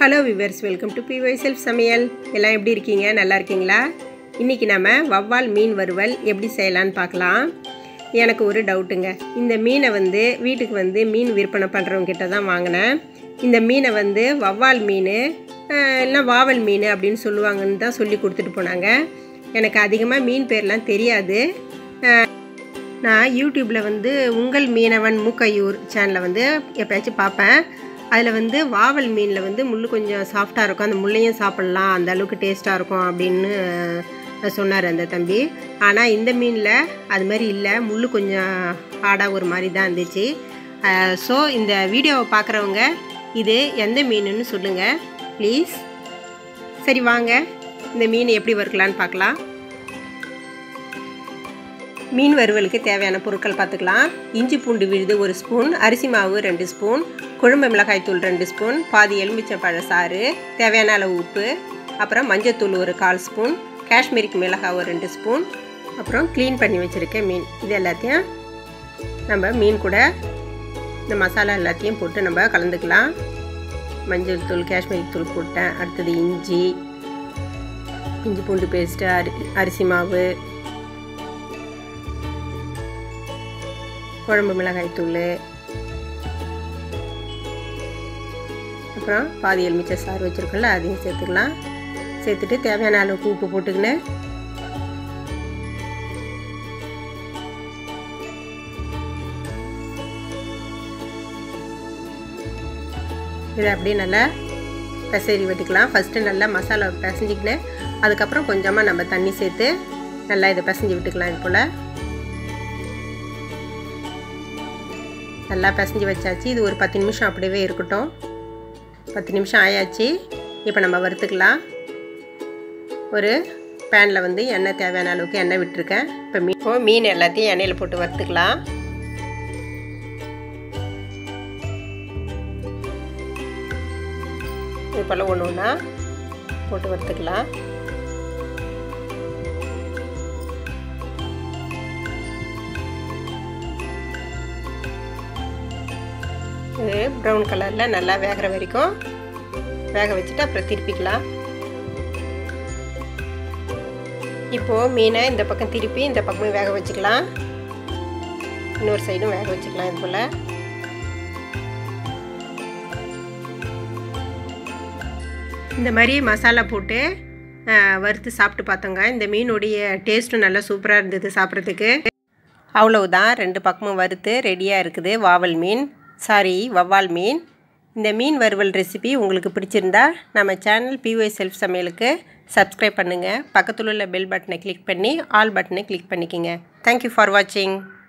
hello viewers welcome to by self சமையல் எல்லாம் எப்படி இருக்கீங்க நல்லா இருக்கீங்களா இன்றைக்கி நம்ம வவ்வால் மீன் வறுவல் எப்படி செய்யலான்னு பார்க்கலாம் எனக்கு ஒரு டவுட்டுங்க இந்த மீனை வந்து வீட்டுக்கு வந்து மீன் விற்பனை பண்ணுறவங்க கிட்ட தான் வாங்கினேன் இந்த மீனை வந்து வவ்வால் மீன் இல்லை வாவல் மீன் அப்படின்னு சொல்லுவாங்கன்னு தான் சொல்லி கொடுத்துட்டு போனாங்க எனக்கு அதிகமாக மீன் பேர்லாம் தெரியாது நான் யூடியூப்பில் வந்து உங்கள் மீனவன் மூக்கையூர் சேனலில் வந்து எப்பயாச்சும் பார்ப்பேன் அதில் வந்து வாவல் மீனில் வந்து முள் கொஞ்சம் சாஃப்டாக இருக்கும் அந்த முள்ளையும் சாப்பிட்லாம் அந்த அளவுக்கு டேஸ்ட்டாக இருக்கும் அப்படின்னு சொன்னார் அந்த தம்பி ஆனால் இந்த மீனில் அது மாதிரி இல்லை முள் கொஞ்சம் ஹார்டாக ஒரு மாதிரி தான் இருந்துச்சு ஸோ இந்த வீடியோவை பார்க்குறவங்க இது எந்த மீனுன்னு சொல்லுங்கள் ப்ளீஸ் சரி வாங்க இந்த மீன் எப்படி வறுக்கலான்னு பார்க்கலாம் மீன் வறுவலுக்கு தேவையான பொருட்கள் பார்த்துக்கலாம் இஞ்சி பூண்டு விழுது ஒரு ஸ்பூன் அரிசி மாவு ரெண்டு ஸ்பூன் குழம்பு மிளகாய்த்தூள் ரெண்டு ஸ்பூன் பாதி எலுமிச்சம்பழ சாறு தேவையான அளவு உப்பு அப்புறம் மஞ்சத்தூள் ஒரு கால் ஸ்பூன் காஷ்மீரிக்கு மிளகாய் ஒரு ரெண்டு ஸ்பூன் அப்புறம் க்ளீன் பண்ணி வச்சுருக்கேன் மீன் இது எல்லாத்தையும் நம்ம மீன் கூட இந்த மசாலா எல்லாத்தையும் போட்டு நம்ம கலந்துக்கலாம் மஞ்சள் தூள் காஷ்மீரி தூள் போட்டேன் அடுத்தது இஞ்சி இஞ்சி பூண்டு பேஸ்ட்டு அரி அரிசி மாவு குழம்பு மிளகாய் தூள் அப்புறம் பாதி எலுமிச்சை சாறு வச்சுருக்கோம்ல அதையும் சேர்த்துக்கலாம் சேர்த்துட்டு தேவையான அளவுக்கு உப்பு போட்டுக்கின்னு இதை அப்படியே நல்லா பெசரி வெட்டிக்கலாம் ஃபஸ்ட்டு நல்லா மசாலா பிசைஞ்சிக்கின்னு அதுக்கப்புறம் கொஞ்சமாக நம்ம தண்ணி சேர்த்து நல்லா இதை பிசைஞ்சு விட்டுக்கலாம் இது போல் நல்லா பிசைஞ்சு வச்சாச்சு இது ஒரு பத்து நிமிஷம் அப்படியே இருக்கட்டும் பத்து நிமிஷம் ஆயாச்சு இப்போ நம்ம வறுத்துக்கலாம் ஒரு பேனில் வந்து எண்ணெய் தேவையான அளவுக்கு எண்ணெய் விட்டுருக்கேன் இப்போ மீன் இப்போ மீன் எல்லாத்தையும் எண்ணெயில் போட்டு வறுத்துக்கலாம் இது போல் ஒன்று ஒன்றா போட்டு வறுத்துக்கலாம் இது ப்ரௌன் கலரில் நல்லா வேகிற வரைக்கும் வேக வச்சுட்டு அப்புறம் திருப்பிக்கலாம் இப்போது மீனை இந்த பக்கம் திருப்பி இந்த பக்கமும் வேக வச்சுக்கலாம் இன்னொரு சைடும் வேக வச்சுக்கலாம் இது போல் இந்த மாதிரி மசாலா போட்டு வறுத்து சாப்பிட்டு பார்த்தோங்க இந்த மீனுடைய டேஸ்ட்டும் நல்லா சூப்பராக இருந்தது சாப்பிட்றதுக்கு அவ்வளவுதான் ரெண்டு பக்கமும் வறுத்து ரெடியாக இருக்குது வாவல் மீன் சாரி வவ்வால் மீன் இந்த மீன் வறுவல் ரெசிபி உங்களுக்கு பிடிச்சிருந்தா நம்ம சேனல் பிஒய் செல்ஃப் சமையலுக்கு சப்ஸ்கிரைப் பண்ணுங்கள் பக்கத்தில் உள்ள பெல் பட்டனை கிளிக் பண்ணி ஆல் பட்டனை கிளிக் பண்ணிக்கோங்க தேங்க்யூ ஃபார் வாட்சிங்